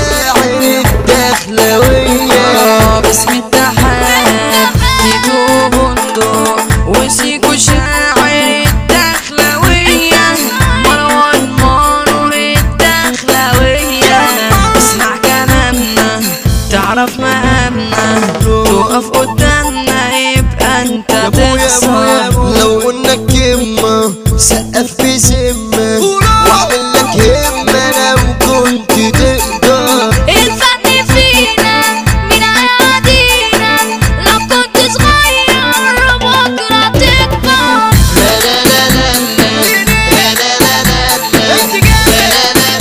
شاعر الدخلوية باسم التحاب تيتو بندق وسيكو شاعر الدخلوية مروان مانو الدخلوية اسمع كلامنا تعرف مقامنا تقف قدامنا يبقى انت يا ابويا ابويا تخسر ابويا لو قلنا كلمة سقف بذمة واعمل لك همة لو كنت تقدر الفن فينا من عادينا لو كنت صغير بكرة تكبر لا لا لا لا لا لا لا لا لا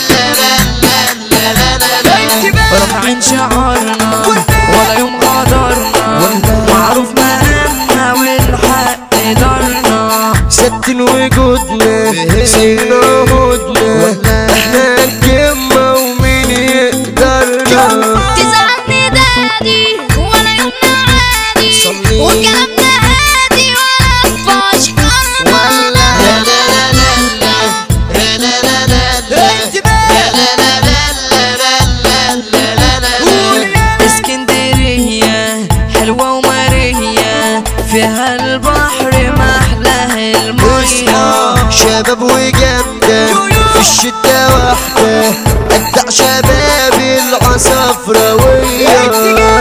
رافعين شعارنا ولا يوم غدرنا معروف مقامنا والحق دارنا ستين وجودنا سيبنا هدنا احنا الجمة ومين يقدرنا تزعلني دادي ولا يوم عادي صلي. وكلامنا هادي ولا تفاش لا لا لا لا لا لا لا لا اسكندرية حلوة ومارية فيها البحر محلاه المية اصحى شباب وجامدة في الشدة واحدة أجدع شباب العصافراوية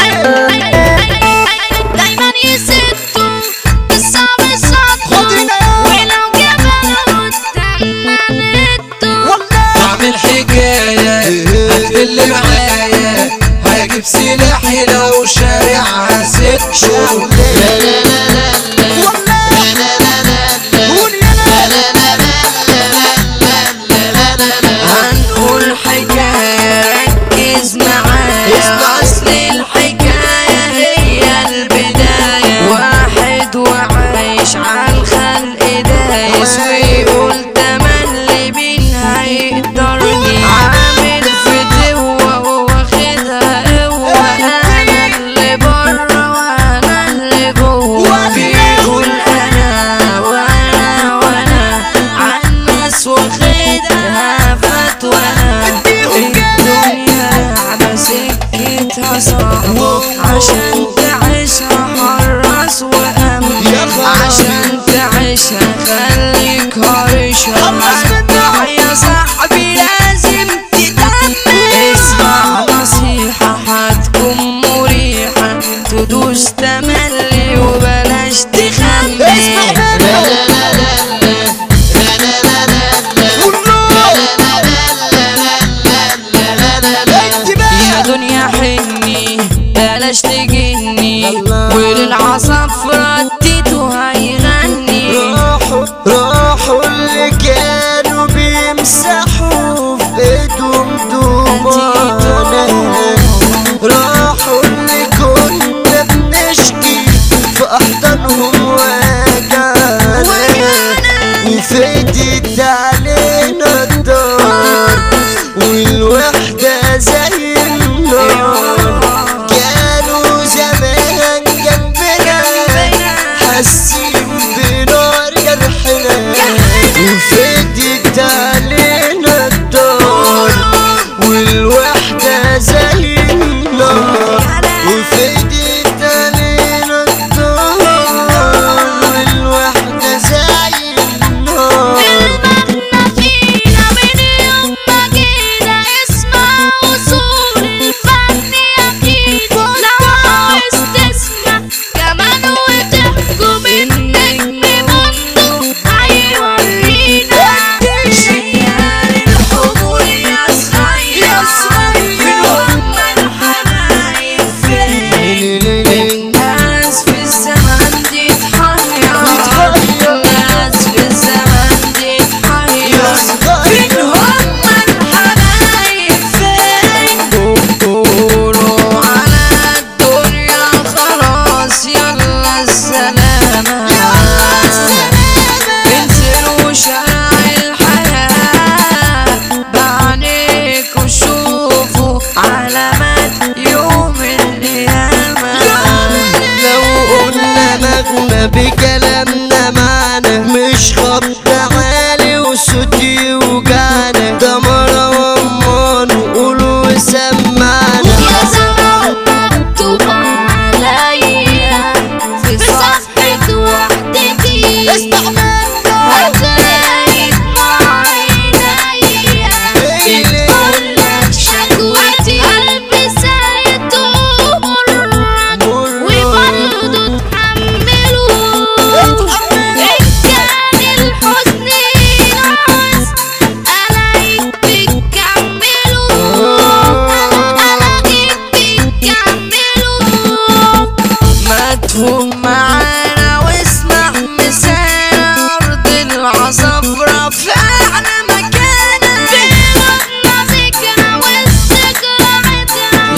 دايما يسدوا بالصعب صدوا ولو جبلوا قدامنا ندوا اعمل حكاية هات اللي معايا هجيب سلاحي لو شارع سته لا لا لا هنقول حكاية ركز معايا اسمع. أصل الحكاية هي البداية واحد وعايش عالخلق دايس ويقول تملي مين هيقدرني عامل فتوة وواخدها قوة أنا اللي بره وأنا اللي جوه بيقول أنا وأنا وأنا عالناس واخدها فتوى الدنيا على سكتها صعبة عشان تعيشها حرص وأمن يا عشان تعيشها خليك هرشة يا صاحبي لازم تتأمل اسمع نصيحة هتكون مريحة تدوس تملي وبلاش تخمن يا دنيا حني بلاش تجني وللعصفرة التيتو هيغني راحوا راحوا اللي كانوا بيمسحوا في ايدهم دموعنا راحوا اللي كنا بنشكي في احضانهم وجعنا وفدت علينا الدار والوحدة زي النار كانوا زمان جنبنا حاسين بنار جرحنا وفدت علينا الدار والوحدة زي النار وفدت علينا الدار والوحدة زي النار المبنى فينا من يوم ما جينا اسمع وصول الفن أكيد لو عاوز تسمع كمان وتحكم النجم منه هيورينا شيال الحضور يا صغير فين هم الحبايب فين الناس في الزمن دي تحير الناس في الزمن دي تحير فين هم الحبايب فين قولوا على الدنيا خلاص يلا السلامة انزلوا شارع الحياة بعينيك وشوفوا علامات يوم القيامة لو قلنا مغنى بكلامنا معنا مش خبط عالي وصوت يوجعنا ده مروان مانو قولوا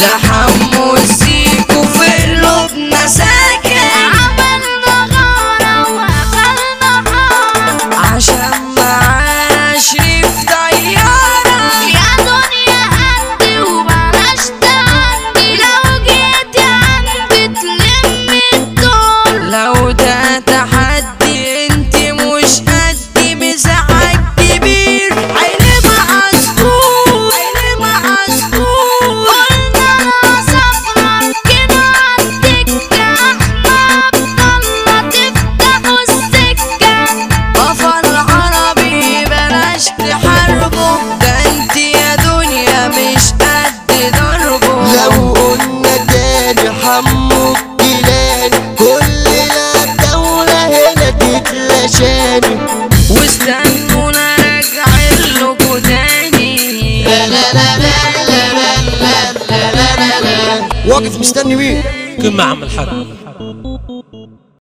لحموا السيكو في قلوبنا ساكن عملنا غارة وقفلنا حارة عشان معانا شريف طيارة يا دنيا هدي وبلاش تعدي لو جيت عندي تلم الدول لو ده تحدي انت مش قدي مساحة كبير عيني عصفور عيني عصفور قلنا لا صفرا كده عالدكة احنا عبدالله تفتحوا السكة بفر عربي بلاش تحاربه ده انت يا دنيا مش قد ضربه لو قلنا تاني حمو الجيلاني كلنا الدولة هنا تتلاشاني واستنونا راجع لكوا تاني واقف مستني مين كن مع عم الحاج